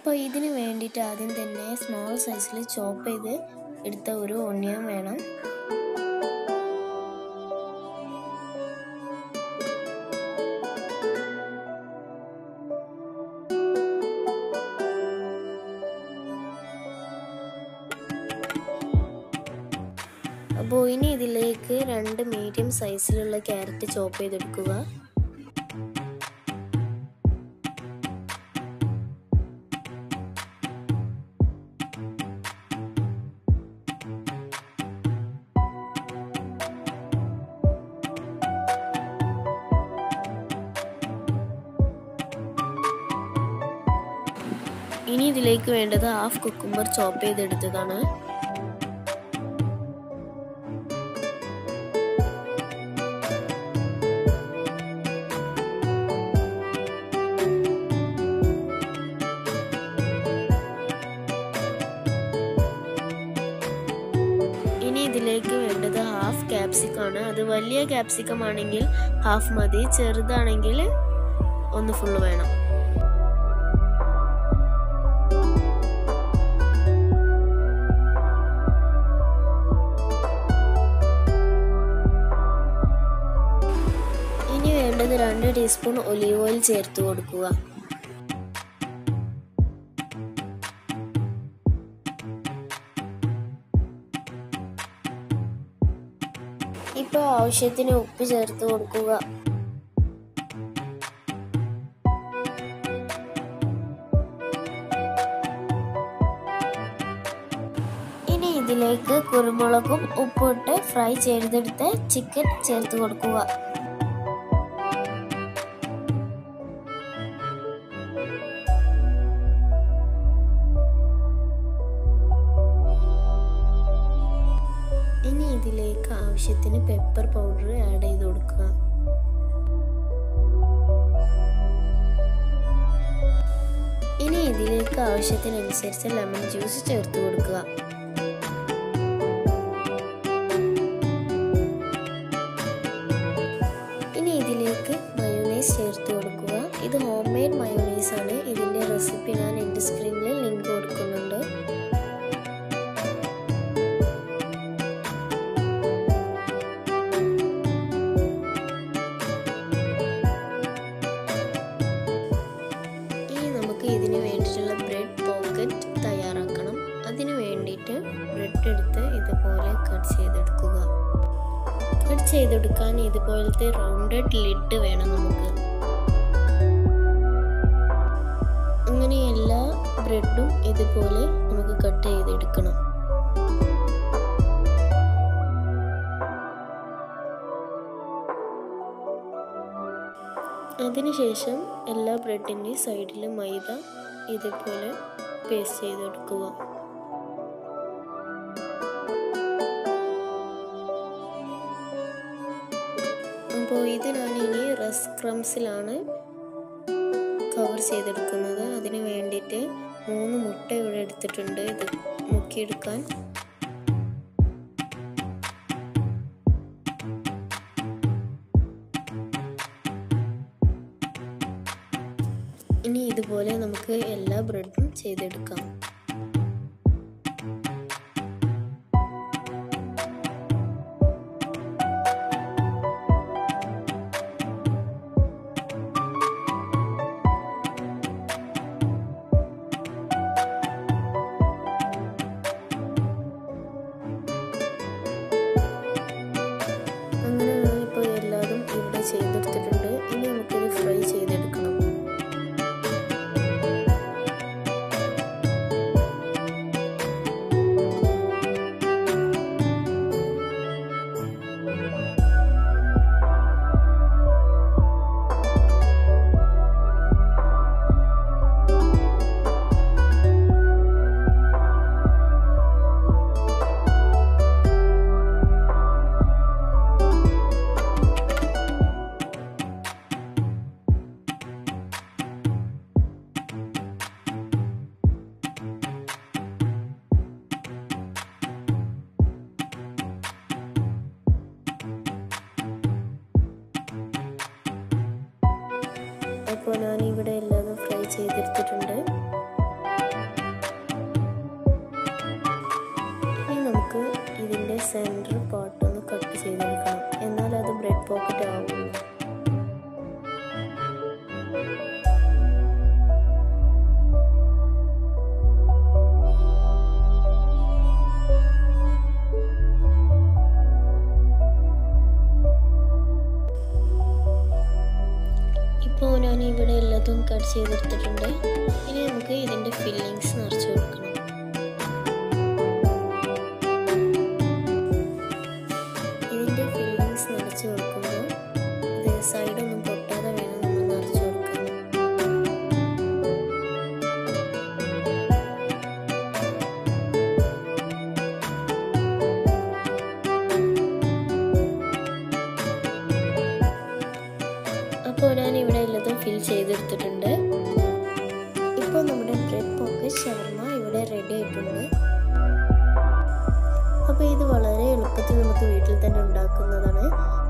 അപ്പോൾ ഇതിന് വേണ്ടിയിട്ട് ആദ്യം തന്നെ സ്മോൾ സൈസിൽ ചോപ്പ് ചെയ്ത് എടുത്ത ഒരു ഒണിയൻ വേണം അപ്പോൾ ഇനി ഇതിലേക്ക് രണ്ട് മീഡിയം സൈസിലുള്ള ക്യാരറ്റ് ചോപ്പ് ചെയ്തെടുക്കുക ഇനി ഇതിലേക്ക് വേണ്ടത് ഹാഫ് കുക്കുംബർ ചോപ്പ് ചെയ്തെടുത്തതാണ് ഇനി ഇതിലേക്ക് വേണ്ടത് ഹാഫ് ക്യാപ്സിക്കം ആണ് അത് വലിയ ക്യാപ്സിക്കം ആണെങ്കിൽ ഹാഫ് മതി ചെറുതാണെങ്കിൽ ഒന്ന് ഫുള്ള് വേണം ഇനി വേണ്ടത് രണ്ട് ടീസ്പൂൺ ഒലീവ് ഓയിൽ ചേർത്ത് കൊടുക്കുക ഇപ്പോൾ ആവശ്യത്തിന് ഉപ്പ് ചേർത്ത് കൊടുക്കുക ഇനി ഇതിലേക്ക് കുരുമുളകും ഉപ്പിട്ട് ഫ്രൈ ചെയ്തെടുത്ത് ചിക്കൻ ചേർത്ത് കൊടുക്കുക ഇനി ഇതിലേക്ക് ആവശ്യത്തിന് പെപ്പർ പൗഡർ ആഡ് ചെയ്ത് കൊടുക്കുക ഇനി ഇതിലേക്ക് ആവശ്യത്തിനനുസരിച്ച് ലെമൺ ജ്യൂസ് ചേർത്ത് കൊടുക്കുക ഇനി ഇതിലേക്ക് മയോണൈസ് ചേർത്ത് കൊടുക്കുക ഇത് ഹോം മെയ്ഡ് മയോണൈസ് ആണ് ഇതിന്റെ റെസിപ്പി ഞാൻ എൻ്റെ സ്ക്രീനിൽ ലിങ്ക് കൊടുക്കുന്നുണ്ട് ഇനി നമുക്ക് ഇതിന് വേണ്ടിയിട്ടുള്ള ബ്രെഡ് പോക്കറ്റ് തയ്യാറാക്കണം അതിന് വേണ്ടിയിട്ട് ബ്രെഡ് എടുത്ത് ഇതുപോലെ കട്ട് ചെയ്തെടുക്കുക കട്ട് ചെയ്തെടുക്കാൻ ഇതുപോലത്തെ റൗണ്ടഡ് ലിഡ് വേണം നമുക്ക് അങ്ങനെ എല്ലാ ബ്രെഡും ഇതുപോലെ നമുക്ക് കട്ട് ചെയ്തെടുക്കണം അതിനുശേഷം എല്ലാ ബ്രെഡിൻ്റെ സൈഡിലും മൈദ ഇതുപോലെ പേസ്റ്റ് ചെയ്തെടുക്കുക അപ്പോൾ ഇത് ഞാനിനി റസ് ക്രംസിലാണ് കവർ ചെയ്തെടുക്കുന്നത് അതിന് വേണ്ടിയിട്ട് മൂന്ന് മുട്ട ഇവിടെ എടുത്തിട്ടുണ്ട് ഇത് മുക്കിയെടുക്കാൻ ഇനി ഇതുപോലെ നമുക്ക് എല്ലാ ബ്രെഡും ചെയ്തെടുക്കാം അങ്ങനെ ഞാനിപ്പോൾ എല്ലാതും ഇവിടെ ചെയ്തെടുത്തിട്ടുണ്ട് ഇനി നമുക്കിത് ഫ്രൈ ചെയ്തെടുക്കണം അപ്പോൾ ഞാൻ ഇവിടെ എല്ലാതും ഫ്രൈ ചെയ്തെടുത്തിട്ടുണ്ട് സെൻറ്റർ പാർട്ട് ഒന്ന് കട്ട് ചെയ്തെടുക്കണം എന്നാൽ അത് ബ്രെഡ് പോക്കറ്റ് ആവുള്ളൂ ഇപ്പോൾ ഞാൻ ഇവിടെ എല്ലാതും കട്ട് ചെയ്തെടുത്തിട്ടുണ്ട് ഇനി നമുക്ക് ഇതിൻ്റെ ഫില്ലിങ്സ് നിറച്ച് കൊടുക്കണം ഇതിൻ്റെ ഫില്ലിങ്സ് നിറച്ച് കൊടുക്കുമ്പോൾ ഇത് സൈഡൊന്നും പൊട്ടാതെ വേണം നമ്മൾ നിറച്ച് കൊടുക്കാൻ അപ്പോൾ ഞാൻ ഇവിടെ ഉള്ളതും ഫിൽ ചെയ്തെടുത്തിട്ടുണ്ട് ഇപ്പോൾ നമ്മുടെ ബ്രെഡ് പോക്കറ്റ് ഷവർമ ഇവിടെ റെഡി ആയിട്ടുണ്ട് അപ്പോൾ ഇത് വളരെ എളുപ്പത്തിൽ നമുക്ക് വീട്ടിൽ തന്നെ ഉണ്ടാക്കുന്നതാണ്